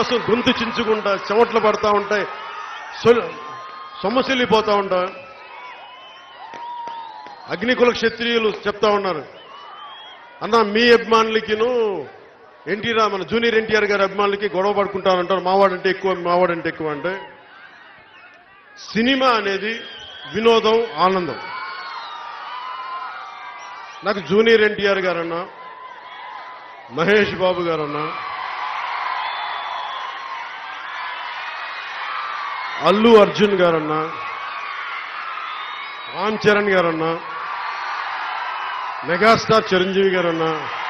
కోసం గొంతు చించుకుంటా చెమట్లు పడతా ఉంటాయి సొ- సొమ్మసిల్లిపోతా ఉంటా అగ్నికుల క్షత్రియులు చెప్తా ఉన్నారు అన్న మీ అభిమానులకిను ఎన్టీ రా మన జూనియర్ ఎన్టీఆర్ గారి అభిమానులకి గొడవ పడుకుంటారంటారు మావాడంటే ఎక్కువ మావాడంటే ఎక్కువ అంటే సినిమా అనేది వినోదం ఆనందం నాకు జూనియర్ ఎన్టీఆర్ గారన్నా మహేష్ బాబు గారన్నా అల్లు అర్జున్ గారన్నా రామ్ చరణ్ గారన్నా మెగాస్టార్ చిరంజీవి గారన్నా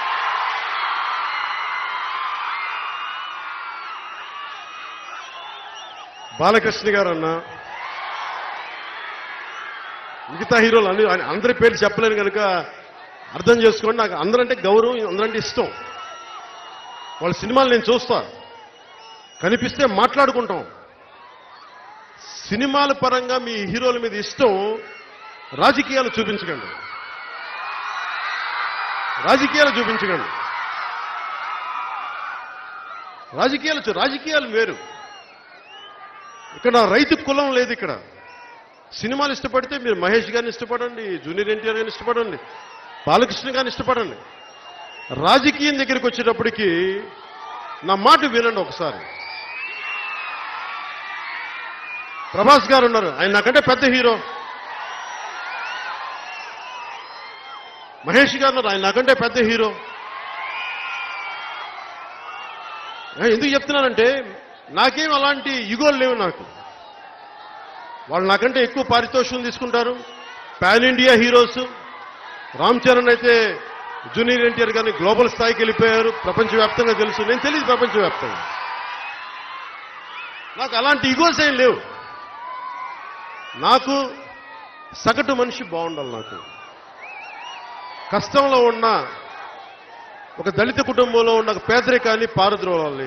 బాలకృష్ణ గారన్నా మిగతా హీరోలు అన్ని అందరి పేర్లు చెప్పలేను కనుక అర్థం చేసుకోండి నాకు అందరంటే గౌరవం అందరంటే ఇష్టం వాళ్ళ సినిమాలు నేను చూస్తా కనిపిస్తే మాట్లాడుకుంటాం సినిమాల పరంగా మీ హీరోల మీద ఇష్టం రాజకీయాలు చూపించకండి రాజకీయాలు చూపించకండి రాజకీయాలు చూ- రాజకీయాలు వేరు ఇక్కడ రైతు కులం లేదు ఇక్కడ సినిమాలు ఇష్టపడితే మీరు మహేష్ గారిని ఇష్టపడండి జూనియర్ ఎన్టీఆర్ గారిని ఇష్టపడండి బాలకృష్ణ గారిని ఇష్టపడండి రాజకీయం దగ్గరికి వచ్చేటప్పటికి నా మాట వినండి ఒకసారి ప్రభాస్ గారు ఉన్నారు ఆయన నాకంటే పెద్ద హీరో మహేష్ గారు ఉన్నారు ఆయన నాకంటే పెద్ద హీరో ఏ, ఎందుకు చెప్తున్నానంటే నాకేం అలాంటి యుగోలు లేవు నాకు వాళ్ళు నాకంటే ఎక్కువ పారితోషికం తీసుకుంటారు pan India heroes Ram Charan అయితే జూనియర్ ఎన్టీఆర్ గారిని గ్లోబల్ స్థాయికి వెళ్ళిపోయారు ప్రపంచవ్యాప్తంగా తెలుసు నేను తెలియదు ప్రపంచవ్యాప్తంగా నాకు అలాంటి ఇగోస్ ఏం లేవు నాకు సగటు మనిషి బాగుండాలి నాకు కష్టంలో ఉన్న ఒక దళిత కుటుంబంలో ఉన్న ఒక పేదరికాన్ని పారద్రోలాలి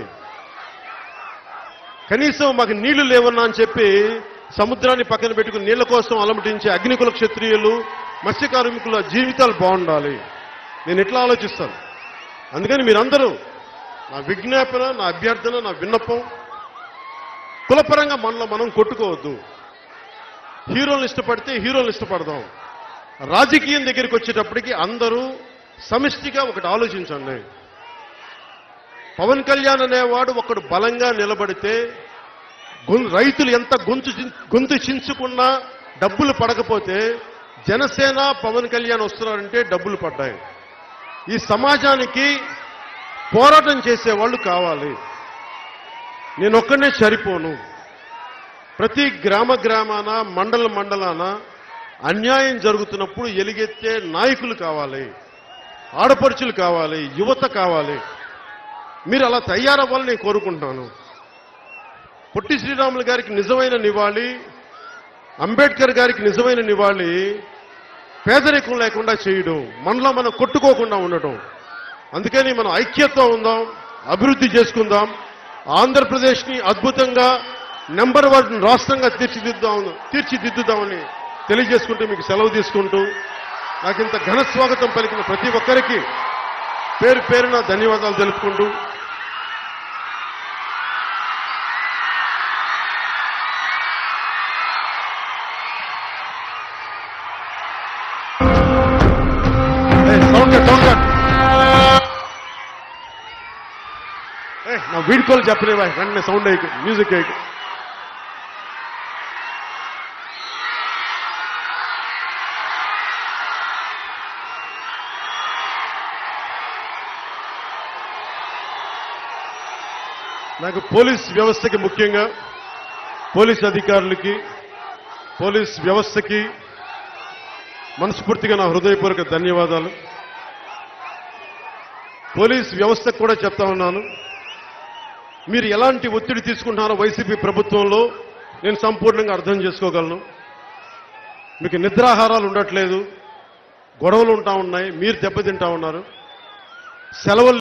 కనీసం మాకు నీళ్లు లేవన్నా అని చెప్పి సముద్రాన్ని పక్కన పెట్టుకుని నీళ్ల కోసం అలమటించే అగ్నికుల క్షత్రియులు మత్స్య కార్మికుల జీవితాలు బాగుండాలి నేను ఎట్లా ఆలోచిస్తాను అందుకని మీరందరూ నా విజ్ఞాపన నా అభ్యర్థన నా విన్నపం కులపరంగా మనలో మనం కొట్టుకోవద్దు హీరోలను ఇష్టపడితే హీరోలను ఇష్టపడదాం రాజకీయం దగ్గరికి వచ్చేటప్పటికి అందరూ సమిష్టిగా ఒకటి ఆలోచించండి పవన్ కళ్యాణ్ అనేవాడు ఒకడు బలంగా నిలబడితే గొం- రైతులు ఎంత గొంతు చిం- గొంతు చించుకున్నా డబ్బులు పడకపోతే జనసేన పవన్ కళ్యాణ్ వస్తున్నారంటే డబ్బులు పడ్డాయి ఈ సమాజానికి పోరాటం చేసేవాళ్ళు కావాలి నేను ఒక్కనే సరిపోను ప్రతి గ్రామ గ్రామాన మండల మండలాన అన్యాయం జరుగుతున్నప్పుడు ఎలుగెత్తే నాయకులు కావాలి ఆడపడుచులు కావాలి యువత కావాలి మీరు అలా తయారవ్వాలని నేను కోరుకుంటున్నాను పొట్టి శ్రీరాములు గారికి నిజమైన నివాళి అంబేద్కర్ గారికి నిజమైన నివాళి పేదరికం లేకుండా చేయడం మనలో మనం కొట్టుకోకుండా ఉండటం అందుకని మనం ఐక్యతతో ఉందాం అభివృద్ధి చేసుకుందాం ఆంధ్రప్రదేశ్ని అద్భుతంగా నెంబర్ వన్ రాష్ట్రంగా తీర్చిదిద్దాం తీర్చిదిద్దుదామని తెలియజేసుకుంటూ మీకు సెలవు తీసుకుంటూ నాకు ఇంత ఘన స్వాగతం పలికిన ప్రతి ఒక్కరికి పేరు పేరున ధన్యవాదాలు తెలుపుకుంటూ సౌండ్ సౌండ్ నా వీడుకోలు చెప్పలేవా వెంటనే సౌండ్ అయ్యి మ్యూజిక్ అయ్యి నాకు పోలీస్ వ్యవస్థకి ముఖ్యంగా పోలీస్ అధికారులకి పోలీస్ వ్యవస్థకి మనస్ఫూర్తిగా నా హృదయపూర్వక ధన్యవాదాలు పోలీస్ వ్యవస్థకు కూడా చెప్తా ఉన్నాను మీరు ఎలాంటి ఒత్తిడి తీసుకుంటున్నారో వైసీపీ ప్రభుత్వంలో నేను సంపూర్ణంగా అర్థం చేసుకోగలను మీకు నిద్రాహారాలు ఉండట్లేదు గొడవలు ఉంటా ఉన్నాయి మీరు దెబ్బతింటా ఉన్నారు సెలవులు